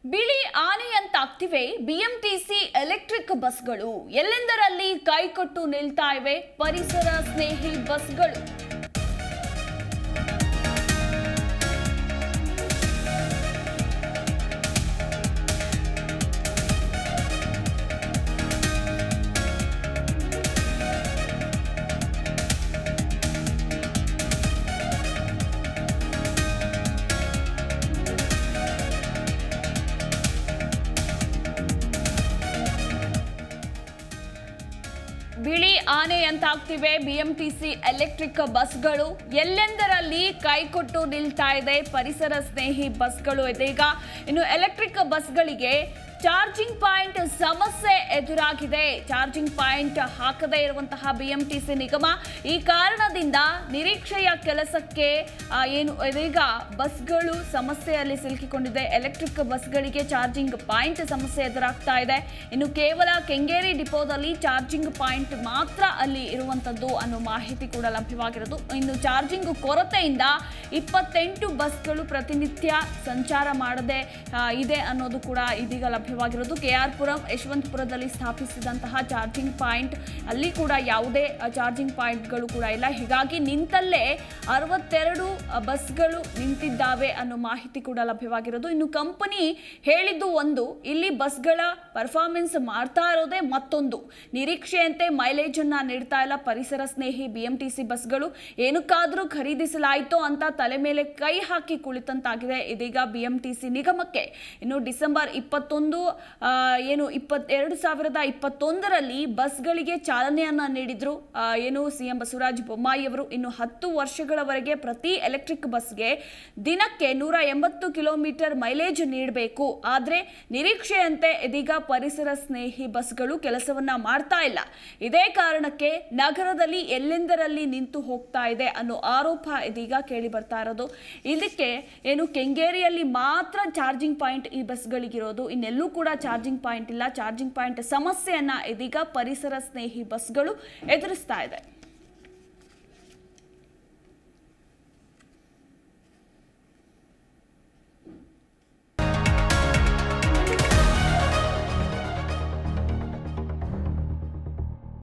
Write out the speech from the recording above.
ಬಿಳಿ ಆನೆಯಂತಾಗ್ತಿವೆ BMTC electric ಬಸ್ಗಳು ಎಲ್ಲೆಂದರಲ್ಲಿ ಕೈಕೊಟ್ಟು ನಿಲ್ತಾ ಇವೆ ಪರಿಸರ ಸ್ನೇಹಿ ಬಸ್ಗಳು ಬಿಳಿ ಆನೆಯಂತಾಗ್ತಿವೆ ಬಿಎಂಟಿಸಿ ಎಲೆಕ್ಟ್ರಿಕ್ ಬಸ್ಗಳು ಎಲ್ಲೆಂದರಲ್ಲಿ ಕೈಕೊಟ್ಟು ನಿಲ್ತಾ ಇದೆ ಪರಿಸರ ಸ್ನೇಹಿ ಬಸ್ಗಳು ಇದೀಗ ಇನ್ನು ಎಲೆಕ್ಟ್ರಿಕ್ ಬಸ್ಗಳಿಗೆ ಚಾರ್ಜಿಂಗ್ ಪಾಯಿಂಟ್ ಸಮಸ್ಯೆ ಎದುರಾಗಿದೆ ಚಾರ್ಜಿಂಗ್ ಪಾಯಿಂಟ್ ಹಾಕದೇ ಇರುವಂತಹ ಬಿಎಂಟಿಸಿ ನಿಗಮ ಈ ಕಾರಣದಿಂದ ನಿರೀಕ್ಷೆಯ ಕೆಲಸಕ್ಕೆ ಆ, ಏನು ಇದೀಗ ಬಸ್ಗಳು ಸಮಸ್ಯೆಯಲ್ಲಿ ಸಿಲುಕಿಕೊಂಡಿದೆ ಎಲೆಕ್ಟ್ರಿಕ್ ಬಸ್ಗಳಿಗೆ ಚಾರ್ಜಿಂಗ್ ಪಾಯಿಂಟ್ ಸಮಸ್ಯೆ ಎದುರಾಗ್ತಾ ಇದೆ ಇನ್ನು ಕೇವಲ ಕೆಂಗೇರಿ ಡಿಪೋದಲ್ಲಿ ಚಾರ್ಜಿಂಗ್ ಪಾಯಿಂಟ್ ಮಾತ್ರ ಅಲ್ಲಿ ಇರುವಂತದ್ದು ಅನ್ನೋ ಮಾಹಿತಿ ಕೂಡ ಲಭ್ಯವಾಗಿರೋದು ಇನ್ನು ಚಾರ್ಜಿಂಗ್ ಕೊರತೆಯಿಂದ ಇಪ್ಪತ್ತೆಂಟು ಬಸ್ಗಳು ಪ್ರತಿನಿತ್ಯ ಸಂಚಾರ ಮಾಡದೆ ಆ, ಇದೆ ಅನ್ನೋದು ಕೂಡ ಇದೀಗ ಲಭ್ಯವಾಗಿರೋದು ಕೆ ಆರ್ ಪುರಂ ಯಶವಂತಪುರದಲ್ಲಿ ಸ್ಥಾಪಿಸಿದಂತಹ ಚಾರ್ಜಿಂಗ್ ಪಾಯಿಂಟ್ ಅಲ್ಲಿ ಕೂಡ ಯಾವುದೇ ಚಾರ್ಜಿಂಗ್ ಪಾಯಿಂಟ್ಗಳು ಕೂಡ ಇಲ್ಲ ಹೀಗಾಗಿ ನಿಂತಲ್ಲೇ ಅರವತ್ತೆರಡು ಬಸ್ಗಳು ನಿಂತಿದ್ದಾವೆ ಅನ್ನೋ ಮಾಹಿತಿ ಕೂಡ ಲಭ್ಯವಾಗಿರೋದು ಇನ್ನು ಕಂಪನಿ ಹೇಳಿದ್ದು ಒಂದು ಇಲ್ಲಿ ಬಸ್ಗಳ ಪರ್ಫಾರ್ಮೆನ್ಸ್ ಮಾಡ್ತಾ ಇರೋದೇ ಮತ್ತೊಂದು ನಿರೀಕ್ಷೆಯಂತೆ ಮೈಲೇಜ್ ಅನ್ನ ನೀಡ್ತಾ ಇಲ್ಲ ಪರಿಸರ ಸ್ನೇಹಿ ಬಿಎಂಟಿಸಿ ಬಸ್ಗಳು ಏನಕ್ಕಾದ್ರೂ ಖರೀದಿಸಲಾಯಿತೋ ಅಂತ ತಲೆ ಮೇಲೆ ಕೈ ಹಾಕಿ ಕುಳಿತಂತಾಗಿದೆ ಇದೀಗ ಬಿಎಂಟಿಸಿ ನಿಗಮಕ್ಕೆ ಇನ್ನು ಡಿಸೆಂಬರ್ ಇಪ್ಪತ್ತೊಂದು ಆ, ಏನು ಇಪ್ಪತ್ ಎರಡು ಸಾವಿರದ ಇಪ್ಪತ್ತೊಂದರಲ್ಲಿ ಬಸ್ಗಳಿಗೆ ಚಾಲನೆಯನ್ನ ನೀಡಿದ್ರು ಆ, ಏನು ಸಿಎಂ ಬಸವರಾಜ ಬೊಮ್ಮಾಯಿ ಅವರು ಇನ್ನು ಹತ್ತು ವರ್ಷಗಳವರೆಗೆ ಪ್ರತಿ ಎಲೆಕ್ಟ್ರಿಕ್ ಬಸ್ಗೆ ದಿನಕ್ಕೆ ನೂರ ಎಂಬತ್ತು ಕಿಲೋಮೀಟರ್ ಮೈಲೇಜ್ ನೀಡಬೇಕು ಆದ್ರೆ ನಿರೀಕ್ಷೆಯಂತೆ ಇದೀಗ ಪರಿಸರ ಸ್ನೇಹಿ ಬಸ್ಗಳು ಕೆಲಸವನ್ನ ಮಾಡ್ತಾ ಇಲ್ಲ ಇದೇ ಕಾರಣಕ್ಕೆ ನಗರದಲ್ಲಿ ಎಲ್ಲೆಂದರಲ್ಲಿ ನಿಂತು ಹೋಗ್ತಾ ಇದೆ ಅನ್ನೋ ಆರೋಪ ಇದೀಗ ಕೇಳಿ ಬರ್ತಾ ಇರೋದು ಇದಕ್ಕೆ ಏನು ಕೆಂಗೇರಿಯಲ್ಲಿ ಮಾತ್ರ ಚಾರ್ಜಿಂಗ್ ಪಾಯಿಂಟ್ ಈ ಬಸ್ಗಳಿಗಿರೋದು ಇನ್ನೆಲ್ಲೂ ಕೂಡ ಚಾರ್ಜಿಂಗ್ ಪಾಯಿಂಟ್ ಇಲ್ಲ ಚಾರ್ಜಿಂಗ್ ಪಾಯಿಂಟ್ ಸಮಸ್ಯೆಯನ್ನ ಇದೀಗ ಪರಿಸರ ಸ್ನೇಹಿ ಬಸ್ಗಳು ಎದುರಿಸ್ತಾ ಇದೆ